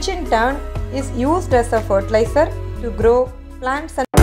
which in turn is used as a fertilizer to grow plants and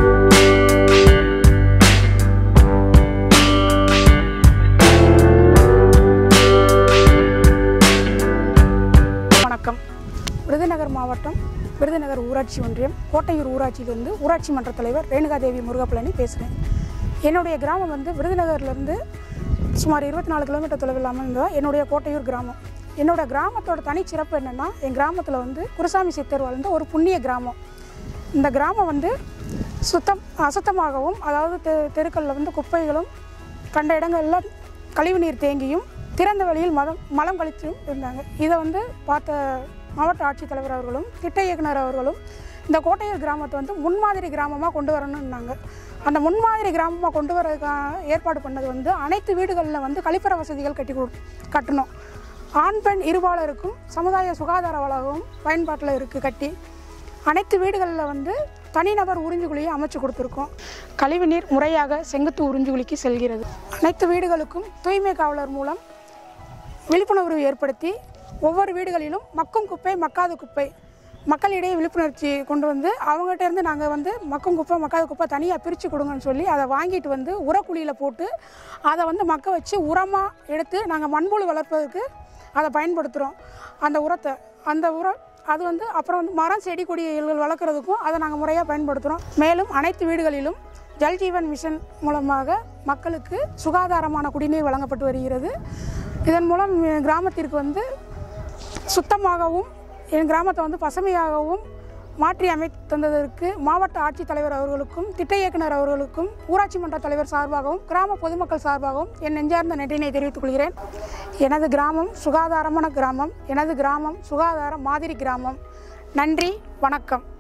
வணக்கம் விருதுநகர் மாவட்டம் விருதுநகர் ஊராட்சி ஒன்றியம் கோட்டையூர் ஊராட்சியிலிருந்து ஊராட்சி மன்ற தலைவர் ரேணுகாதேவி முருகப்பழனி பேசுகிறேன் என்னுடைய கிராமம் வந்து விருதுநகர்லேருந்து சுமார் இருபத்தி நாலு கிலோமீட்டர் தொலைவில் அமைந்த என்னுடைய கோட்டையூர் கிராமம் என்னோட கிராமத்தோட தனிச்சிறப்பு என்னென்னா என் கிராமத்தில் வந்து குருசாமி சித்தர் வாழ்ந்த ஒரு புண்ணிய கிராமம் இந்த கிராமம் வந்து சுத்தம் அசுத்தமாகவும் அதாவது தெ தெருக்களில் வந்து குப்பைகளும் கண்ட இடங்கள்ல கழிவுநீர் தேங்கியும் திறந்த வெளியில் மதம் மலம் கழித்தும் இருந்தாங்க இதை வந்து பார்த்த மாவட்ட ஆட்சித்தலைவர் அவர்களும் திட்ட இயக்குனர் அவர்களும் இந்த கோட்டையூர் கிராமத்தை வந்து முன்மாதிரி கிராமமாக கொண்டு வரணும்னாங்க அந்த முன்மாதிரி கிராமமாக கொண்டு வரதுக்காக ஏற்பாடு பண்ணது வந்து அனைத்து வீடுகளில் வந்து கழிப்பற வசதிகள் கட்டி கொடு கட்டணும் ஆண் பெண் இருபாலருக்கும் சமுதாய சுகாதார வளாகம் பயன்பாட்டில் இருக்குது கட்டி அனைத்து வீடுகளில் வந்து தனிநபர் உறிஞ்சுகுழியை அமைச்சு கொடுத்துருக்கோம் கழிவுநீர் முறையாக செங்குத்து உறிஞ்சுகுழிக்கு செல்கிறது அனைத்து வீடுகளுக்கும் தூய்மை காவலர் மூலம் விழிப்புணர்வு ஏற்படுத்தி ஒவ்வொரு வீடுகளிலும் மக்கும் குப்பை மக்காத குப்பை மக்களிடையே விழிப்புணர்ச்சி கொண்டு வந்து அவங்ககிட்ட இருந்து நாங்கள் வந்து மக்கும் குப்பை மக்காத குப்பை தனியாக பிரித்து கொடுங்கன்னு சொல்லி அதை வாங்கிட்டு வந்து உரக்குழியில் போட்டு அதை வந்து மக்க வச்சு உரமாக எடுத்து நாங்கள் மண்புழு வளர்ப்பதற்கு அதை பயன்படுத்துகிறோம் அந்த உரத்தை அந்த உரம் அது வந்து அப்புறம் வந்து மரம் செடி கொடிகள் வளர்க்குறதுக்கும் அதை நாங்கள் முறையாக பயன்படுத்துகிறோம் மேலும் அனைத்து வீடுகளிலும் ஜல் ஜீவன் மிஷன் மூலமாக மக்களுக்கு சுகாதாரமான குடிநீர் வழங்கப்பட்டு வருகிறது இதன் மூலம் என் கிராமத்திற்கு வந்து சுத்தமாகவும் என் கிராமத்தை வந்து பசுமையாகவும் மாற்றி அமைத்தந்ததற்கு மாவட்ட ஆட்சித்தலைவர் அவர்களுக்கும் திட்ட இயக்குனர் அவர்களுக்கும் ஊராட்சி மன்ற தலைவர் சார்பாகவும் கிராம பொதுமக்கள் சார்பாகவும் என் நெஞ்சார்ந்த நன்றினை தெரிவித்துக் கொள்கிறேன் எனது கிராமம் சுகாதாரமான கிராமம் எனது கிராமம் சுகாதார மாதிரி கிராமம் நன்றி வணக்கம்